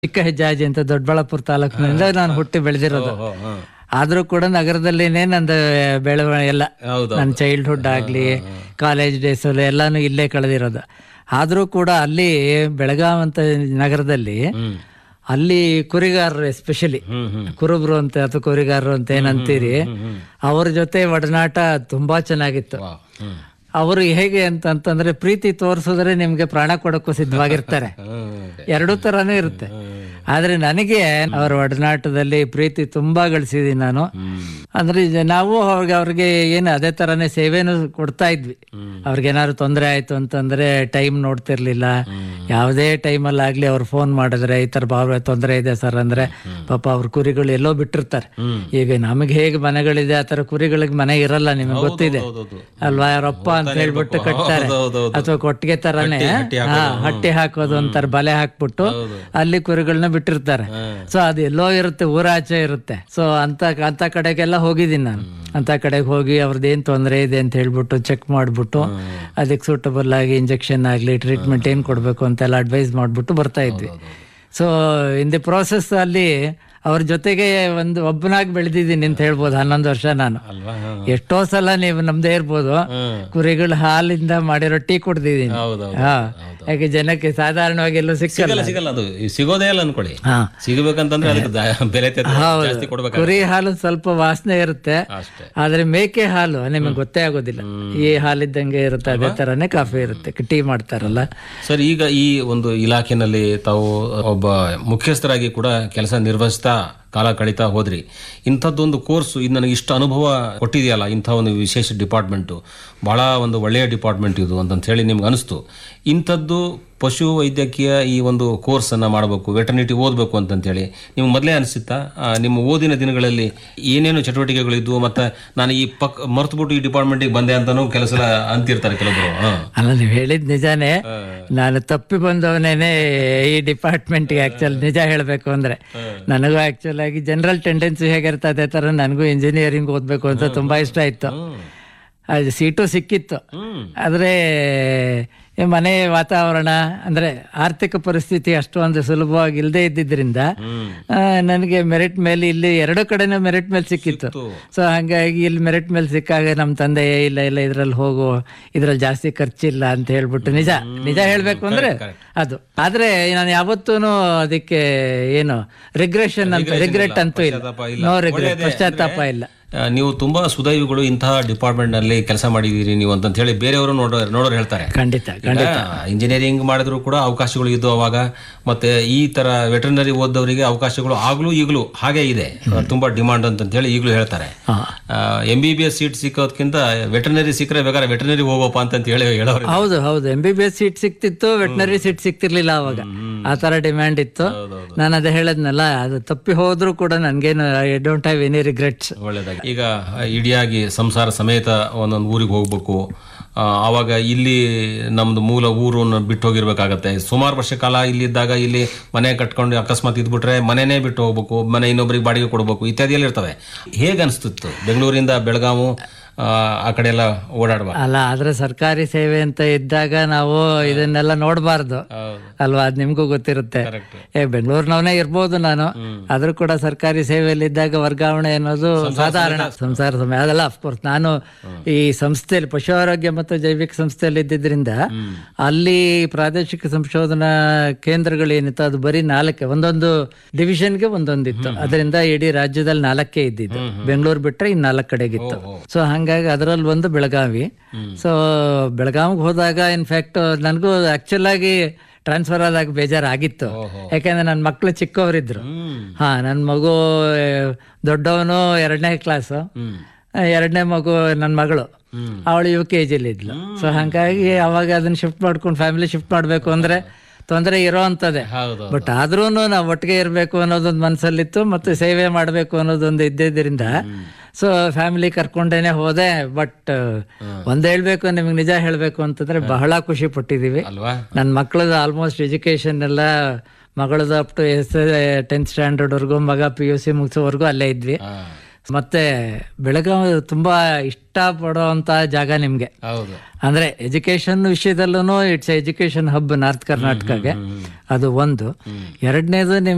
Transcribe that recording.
ಚಿಕ್ಕ ಹೆಜ್ಜಾಜಿ ಅಂತ ದೊಡ್ಡಬಳ್ಳಾಪುರ ತಾಲೂಕಿನಿಂದ ನಾನು ಹುಟ್ಟಿ ಬೆಳೆದಿರೋದು ಓ, ಹ. ಆದ್ರೂ ಕೂಡ ನಗರದಲ್ಲಿನೇ ನಂದು ಬೆಳವಣಿಗೆ ಎಲ್ಲ ಹೌದು ನನ್ನ ಚೈಲ್ಡ್ಹುಡ್ ಆಗ್ಲಿ ಕಾಲೇಜ್ ಡೇಸ್ ಎಲ್ಲಾನು ಇಲ್ಲೇ ಕಳೆದಿರೋದು ಆದ್ರೂ ಕೂಡ ಅಲ್ಲಿ ಬೆಳಗಾವ್ ಅಂತ ನಗರದಲ್ಲಿ ಹ್ಮ್ ಅಲ್ಲಿ ಕುರಿಗಾರರು ಎಸ್ಪೆಷಲಿ ಹ್ಮ್ ಹ್ಮ್ ಕುರುಬ್ರು ಅಂತ ಅಥವಾ ಕುರಿಗಾರರು ಅಂತ ಏನಂತೀರಿ ಅವ್ರ ಜೊತೆ ಒಡನಾಟ ತುಂಬಾ ಚೆನ್ನಾಗಿತ್ತು ವಾವ್. ಹ್ಮ್ ಅವರು ಹೇಗೆ ಅಂತ ಅಂತಂದ್ರೆ ಪ್ರೀತಿ ತೋರಿಸಿದ್ರೆ ನಿಮ್ಗೆ ಪ್ರಾಣ ಕೊಡಕ್ಕೂ ಸಿದ್ಧವಾಗಿರ್ತಾರೆ ಹ್ಮ್. ಎರಡೂ ತರಾನು ಇರುತ್ತೆ ಆದ್ರೆ ನನಗೆ ಅವರ ಒಡನಾಟದಲ್ಲಿ ಪ್ರೀತಿ ತುಂಬಾ ಗಳಿಸಿದೀನಿ ನಾನು ಅಂದ್ರೆ ಇದು ನಾವು ಅವ್ರಿಗೆ ಅವ್ರಿಗೆ ಏನು ಅದೇ ತರಾನೇ ಸೇವೆನೂ ಕೊಡ್ತಾ ಇದ್ವಿ ಅವ್ರಿಗೇನಾದ್ರು ತೊಂದರೆ ಆಯ್ತು ಅಂತಂದ್ರೆ ಟೈಮ್ ನೋಡ್ತಿರ್ಲಿಲ್ಲ ಯಾವುದೇ ಟೈಮಲ್ಲಿ ಆಗ್ಲಿ ಅವ್ರು ಫೋನ್ ಮಾಡಿದ್ರೆ ಈ ತರ ಭಾವ ತೊಂದರೆ ಇದೆ ಸರ್ ಅಂದ್ರೆ ಪಾಪ ಅವ್ರ ಕುರಿಗಳು ಎಲ್ಲೋ ಬಿಟ್ಟಿರ್ತಾರೆ ಈಗ ನಮಗೆ ಹೇಗೆ ಮನೆಗಳಿದೆ ಆ ತರ ಕುರಿಗಳಿಗೆ ಮನೆ ಇರಲ್ಲ ನಿಮಗೆ ಗೊತ್ತಿದೆ ಹೌದೌದು. ಅಲ್ವಾ ಯಾರಪ್ಪ ಅಂತ ಹೇಳ್ಬಿಟ್ಟು ಕಟ್ತಾರೆ ಹೌದೌದು. ಅಥವಾ ಕೊಟ್ಟಿಗೆ ತರಾನೇ ಹಾ ಹಟ್ಟಿ ಹಾಕೋದು ಅಂತಾರೆ ಬಲೆ ಹಾಕ್ಬಿಟ್ಟು ಅಲ್ಲಿ ಕುರಿಗಳನ್ನ ಬಿಟ್ಟಿರ್ತಾರೆ ಸೊ ಅದು ಎಲ್ಲೋ ಇರುತ್ತೆ ಊರಾಚೆ ಇರುತ್ತೆ ಸೊ ಅಂತ ಅಂತ ಕಡೆಗೆಲ್ಲ ಹೋಗಿದ್ದೀನಿ ನಾನು ಅಂತ ಕಡೆಗೆ ಹೋಗಿ ಅವ್ರದ್ದು ಏನ್ ತೊಂದರೆ ಇದೆ ಅಂತ ಹೇಳ್ಬಿಟ್ಟು ಚೆಕ್ ಮಾಡ್ಬಿಟ್ಟು ಅದಕ್ಕೆ ಸೂಟಬಲ್ ಆಗಿ ಇಂಜೆಕ್ಷನ್ ಆಗ್ಲಿ ಟ್ರೀಟ್ಮೆಂಟ್ ಏನ್ ಕೊಡ್ಬೇಕು ಅಂತೆಲ್ಲ ಅಡ್ವೈಸ್ ಮಾಡ್ಬಿಟ್ಟು ಬರ್ತಾ ಇದ್ವಿ ಸೊ ಇನ್ ದಿ ಪ್ರೋಸೆಸ್ ಅಲ್ಲಿ ಅವ್ರ ಜೊತೆಗೆ ಒಂದು ಒಬ್ಬನಾಗಿ ಬೆಳೆದಿದ್ದೀನಿ ಅಂತ ಹೇಳ್ಬೋದು ಹನ್ನೊಂದು ವರ್ಷ ನಾನು ಅಲ್ವಾ ಹ. ಎಷ್ಟೋ ಸಲ ನೀವು ನಮ್ದೇ ಇರ್ಬೋದು ಹ್ಮ್. ಕುರಿಗಳ ಹಾಲಿಂದ ಮಾಡಿರೋ ಟೀ ಕುಡ್ದಿದ್ದೀನಿ ಹೌದೌದು ಹಾ ಯಾಕೆ ಜನಕ್ಕೆ ಸಾಧಾರಣವಾಗಿ ಎಲ್ಲೂ ಸಿಕ್ಕಲ್ಲ ಸಿಗಲ್ಲ ಸಿಗಲ್ಲ ಅದು ಈ ಸಿಗೋದೇ ಇಲ್ಲ ಅನ್ಕೊಳ್ಳಿ ಹಾ ಸಿಗಬೇಕಂತಂದ್ರೆ ಅದಕ್ಕೆ ದ- ಬೆಲೆ ತೆ- ಜಾಸ್ತಿ ಕೊಡ್ಬೇಕು ಕುರಿ ಹಾಲು ಸ್ವಲ್ಪ ವಾಸನೆ ಇರುತ್ತೆ ಅಷ್ಟೇ ಆದ್ರೆ ಮೇಕೆ ಹಾಲು ನಿಮಗೆ ಗೊತ್ತೇ ಆಗೋದಿಲ್ಲ ಈ ಹಾಲಿದ್ದಂಗೆ ಇರುತ್ತೆ ಅದೇ ತರನೇ ಕಾಫಿ ಇರುತ್ತೆ ಟೀ ಮಾಡ್ತಾರಲ್ಲ ಸರ್ ಈಗ ಈ ಒಂದು ಇಲಾಖೆನಲ್ಲಿ ತಾವು ಒಬ್ಬ ಮುಖ್ಯಸ್ಥರಾಗಿ ಕೂಡ ಕೆಲಸ ನಿರ್ವಹಿಸ್ತಾ ಕಾಲ ಕಳೀತಾ ಹೋದ್ರಿ ಇಂಥದ್ದೊಂದು ಕೋರ್ಸ್ ಇದು ನನಗೆ ಇಷ್ಟು ಅನುಭವ ಕೊಟ್ಟಿದೆಯಲ್ಲ ಇಂಥ ಒಂದು ವಿಶೇಷ ಡಿಪಾರ್ಟ್ಮೆಂಟು ಬಹಳ ಒಂದು ಒಳ್ಳೆಯ ಡಿಪಾರ್ಟ್ಮೆಂಟ್ ಇದು ಅಂತಂತ ಹೇಳಿ ನಿಮ್ಗೆ ಅನಿಸ್ತು ಇಂಥದ್ದು ಪಶು ವೈದ್ಯಕೀಯ ಈ ಒಂದು ಕೋರ್ಸನ್ನು ಮಾಡಬೇಕು ವೆಟರ್ನಿಟಿ ಓದಬೇಕು ಅಂತಂತೇಳಿ ನಿಮ್ಗೆ ಮೊದಲೇ ಅನಿಸುತ್ತಾ ಆ, ನಿಮ್ಮ ಓದಿನ ದಿನಗಳಲ್ಲಿ ಏನೇನು ಚಟುವಟಿಕೆಗಳಿದ್ವು ಮತ್ತು ನಾನು ಈ ಪಕ್ ಮರ್ತುಬಿಟ್ಟು ಈ ಡಿಪಾರ್ಟ್ಮೆಂಟಿಗೆ ಬಂದೆ ಅಂತಲೂ ಕೆಲಸ ಅಂತಿರ್ತಾರೆ ಕೆಲವೊಬ್ಬರು ಹಾಂ ಅಲ್ಲ ನೀವು ಹೇಳಿದ್ ನಿಜಾನೇ ನಾನು ತಪ್ಪಿ ಬಂದವನೇನೆ ಈ ಡಿಪಾರ್ಟ್ಮೆಂಟ್ಗೆ ಆಕ್ಚುಲ್ ನಿಜ ಹೇಳಬೇಕು ಅಂದ್ರೆ ನನಗೂ ಆಕ್ಚುಲ್ ಆಗಿ ಜನರಲ್ ಟೆಂಡೆನ್ಸಿ ಹೇಗಿರುತ್ತೆ ಅದೇ ತರ ನನಗೂ ಇಂಜಿನಿಯರಿಂಗ್ ಓದ್ಬೇಕು ಅಂತ ತುಂಬಾ ಇಷ್ಟ ಇತ್ತು ಅದು ಸೀಟು ಸಿಕ್ಕಿತ್ತು ಆದ್ರೆ ಈ ಮನೆ ವಾತಾವರಣ ಅಂದ್ರೆ ಆರ್ಥಿಕ ಪರಿಸ್ಥಿತಿ ಅಷ್ಟೊಂದು ಸುಲಭವಾಗಿ ಇಲ್ಲದೆ ಇದ್ದಿದ್ರಿಂದ ಆ, ನನಗೆ ಮೆರಿಟ್ ಮೇಲೆ ಇಲ್ಲಿ ಎರಡು ಕಡೆನೂ ಮೆರಿಟ್ ಮೇಲೆ ಸಿಕ್ಕಿತ್ತು ಸೊ ಹಂಗಾಗಿ ಇಲ್ಲಿ ಮೆರಿಟ್ ಮೇಲೆ ಸಿಕ್ಕಾಗ ನಮ್ಮ ತಂದೆ "ಏ, ಇಲ್ಲ ಇಲ್ಲ ಇದ್ರಲ್ಲಿ ಹೋಗು ಇದ್ರಲ್ಲಿ ಜಾಸ್ತಿ ಖರ್ಚಿಲ್ಲ ಅಂತ ಹೇಳ್ಬಿಟ್ಟು ನಿಜ ನಿಜ ಹೇಳ್ಬೇಕು ಅಂದ್ರೆ ಅದು ಆದ್ರೆ ನಾನು ಯಾವತ್ತೂ ಅದಕ್ಕೆ ಏನು ರಿಗ್ರೆಷನ್ ಅಂತ ರಿಗ್ರೆಟ್ ಅಂತೂ ಇಲ್ಲ ಪಶ್ಚಾತ್ತಾಪ ಇಲ್ಲ. ನೋ ರಿಗ್ರೆಟ್ ಪಶ್ಚಾತ್ತಾಪ ಇಲ್ಲ ಆ, ನೀವು ತುಂಬಾ ಸುದೈವಿಗಳು ಇಂತಹ ಡಿಪಾರ್ಟ್ಮೆಂಟ್ ನಲ್ಲಿ ಕೆಲಸ ಮಾಡಿದೀರಿ ನೀವು ಅಂತ ಹೇಳಿ ಬೇರೆಯವರು ನೋಡೋ ನೋಡೋರು ಹೇಳ್ತಾರೆ ಖಂಡಿತ ಇಂಜಿನಿಯರಿಂಗ್ ಮಾಡಿದ್ರು ಕೂಡ ಅವಕಾಶಗಳು ಇದ್ದು ಅವಾಗ ಮತ್ತೆ ಈ ತರ ವೆಟರ್ನರಿ ಓದವರಿಗೆ ಅವಕಾಶಗಳು ಆಗ್ಲೂ ಈಗಲೂ ಹಾಗೆ ಇದೆ ತುಂಬಾ ಡಿಮಾಂಡ್ ಅಂತ ಹೇಳಿ ಈಗಲೂ ಹೇಳ್ತಾರೆ ಹಾ. M B B S seat ಸಿಕ್ಕೋದ್ಕಿಂತ ವೆಟರ್ನರಿ ಸಿಕ್ಕರೆ ಬೇಕಾದ್ರೆ ವೆಟರ್ನರಿ ಹೋಗೋಪ ಅಂತ ಹೇಳಿ ಹೇಳೋರು ಹೌದು ಹೌದು M B B S seat ಸಿಕ್ತಿತ್ತು ವೆಟನರಿ ಸೀಟ್ ಸಿಕ್ತಿರ್ಲಿಲ್ಲ ಅವಾಗ ಆ ತರ ಡಿಮ್ಯಾಂಡ್ ಇತ್ತು ನಾನು ಅದೇ ಹೇಳದ್ನಲ್ಲ ಅದು ತಪ್ಪಿ ಹೋದ್ರೂ ಕೂಡ ನನ್ಗೇನು I don't have any regrets ಒಳ್ಳೇದಾಗಿ ಈಗ ಇಡಿಯಾಗಿ ಸಂಸಾರ ಸಮೇತ ಒಂದೊಂದು ಊರಿಗೆ ಹೋಗ್ಬೇಕು ಆ, ಆವಾಗ ಇಲ್ಲಿ ನಮ್ದು ಮೂಲ ಊರನ್ನು ಬಿಟ್ಟು ಹೋಗಿರ್ಬೇಕಾಗತ್ತೆ ಸುಮಾರು ವರ್ಷ ಕಾಲ ಇಲ್ಲಿದ್ದಾಗ ಇಲ್ಲಿ ಮನೆ ಕಟ್ಕೊಂಡು ಅಕಸ್ಮಾತ್ ಇದ್ಬಿಟ್ರೆ ಮನೆನೇ ಬಿಟ್ಟು ಹೋಗ್ಬೇಕು ಮನೆ ಇನ್ನೊಬ್ರಿಗೆ ಬಾಡಿಗೆ ಕೊಡ್ಬೇಕು ಇತ್ಯಾದಿ ಎಲ್ಲ ಇರ್ತವೆ ಹೇಗೆ ಅನಿಸ್ತಿತ್ತು ಬೆಂಗಳೂರಿಂದ ಬೆಳಗಾವು ಆ, ಆ ಕಡೆ ಎಲ್ಲ ಓಡಾಡುವಾಗ ಅಲ್ಲ ಆದ್ರೆ ಸರ್ಕಾರಿ ಸೇವೆ ಅಂತ ಇದ್ದಾಗ ನಾವು ಇದನ್ನೆಲ್ಲ ನೋಡಬಾರ್ದು ಅಲ್ವಾ ಅದ್ ನಿಮ್ಗೂ ಗೊತ್ತಿರುತ್ತೆ Correct. ಏ ಬೆಂಗಳೂರಿನವನೇ ಇರ್ಬೋದು ನಾನು ಆದ್ರೂ ಕೂಡ ಸರ್ಕಾರಿ ಸೇವೆಯಲ್ಲಿ ಇದ್ದಾಗ ವರ್ಗಾವಣೆ ಅನ್ನೋದು ಸಾಧಾರಣ ಸಂಸಾರ ಸಮಯ ಅದಲ್ಲ ಅಫ್ಕೋರ್ಸ್ ನಾನು ಈ ಸಂಸ್ಥೆಯಲ್ಲಿ ಪಶು ಆರೋಗ್ಯ ಮತ್ತು ಜೈವಿಕ ಸಂಸ್ಥೆಯಲ್ಲಿ ಇದ್ದಿದ್ರಿಂದ ಅಲ್ಲಿ ಪ್ರಾದೇಶಿಕ ಸಂಶೋಧನಾ ಕೇಂದ್ರಗಳು ಏನಿತ್ತು ಅದು ಬರೀ ನಾಲ್ಕೆ ಒಂದೊಂದು ಡಿವಿಷನ್ಗೆ ಒಂದೊಂದಿತ್ತು ಅದರಿಂದ ಇಡೀ ರಾಜ್ಯದಲ್ಲಿ ನಾಲ್ಕೇ ಇದ್ದಿದ್ದು ಬೆಂಗಳೂರು ಬಿಟ್ರೆ ಇನ್ ನಾಲ್ಕು ಕಡೆಗಿತ್ತು ಸೊ ಹಂಗಾಗಿ ಅದರಲ್ಲಿ ಒಂದು ಬೆಳಗಾವಿ ಸೊ ಬೆಳಗಾವಿಗೆ ಹೋದಾಗ ಇನ್ಫ್ಯಾಕ್ಟ್ ನನಗೂ ಆಕ್ಚುಲ್ ಆಗಿ ಟ್ರಾನ್ಸ್ಫರ್ ಆದಾಗ ಬೇಜಾರಾಗಿತ್ತು ಯಾಕಂದ್ರೆ ನನ್ನ ಮಕ್ಕಳು ಚಿಕ್ಕವರಿದ್ರು ಹಾ ನನ್ನ ಮಗು ದೊಡ್ಡವನು ಎರಡನೇ ಕ್ಲಾಸು ಎರಡನೇ ಮಗು ನನ್ನ ಮಗಳು ಅವಳು ಯು ಕೆ ಜಿಲಿ ಇದ್ಲು ಸೊ ಹಂಗಾಗಿ ಅವಾಗ ಅದನ್ನ ಶಿಫ್ಟ್ ಮಾಡ್ಕೊಂಡು ಫ್ಯಾಮಿಲಿ ಶಿಫ್ಟ್ ಮಾಡ್ಬೇಕು ಅಂದ್ರೆ ತೊಂದರೆ ಇರೋ ಅಂತದೆ ಹೌದು ಬಟ್ ಆದ್ರೂ ನಾವು ಒಟ್ಟಿಗೆ ಇರಬೇಕು ಅನ್ನೋದೊಂದು ಮನಸ್ಸಲ್ಲಿತ್ತು ಮತ್ತು ಸೇವೆ ಮಾಡಬೇಕು ಅನ್ನೋದೊಂದು ಇದ್ದಿದ್ದರಿಂದ ಸೊ ಫ್ಯಾಮಿಲಿ ಕರ್ಕೊಂಡೇನೆ ಹೋದೆ ಬಟ್ ಒಂದ್ ಹೇಳ್ಬೇಕು ನಿಮ್ಗೆ ನಿಜ ಹೇಳ್ಬೇಕು ಅಂತಂದ್ರೆ ಬಹಳ ಖುಷಿ ಪಟ್ಟಿದೀವಿ ಅಲ್ವಾ ನನ್ನ ಮಕ್ಕಳದು ಆಲ್ಮೋಸ್ಟ್ ಎಜುಕೇಶನ್ ಎಲ್ಲ ಮಗಳದು up to S tenth standard ವರ್ಗು ಮಗ ಪಿ ಯು ಸಿ ಮುಗಿಸೋವರೆಗೂ ಅಲ್ಲೇ ಇದ್ವಿ ಹಾ. ಮತ್ತೆ ಬೆಳಗಾವಿ ತುಂಬಾ ಇಷ್ಟ ಪಡುವಂತ ಜಾಗ ನಿಮ್ಗೆ ಹೌದು ಅಂದ್ರೆ ಎಜುಕೇಶನ್ ವಿಷಯದಲ್ಲೂ ಇಟ್ಸ್ ಎಜುಕೇಶನ್ ಹಬ್ ನಾರ್ತ್ ಕರ್ನಾಟಕಗೆ ಅದು ಒಂದು ಎರಡನೇದು ನಿಮ್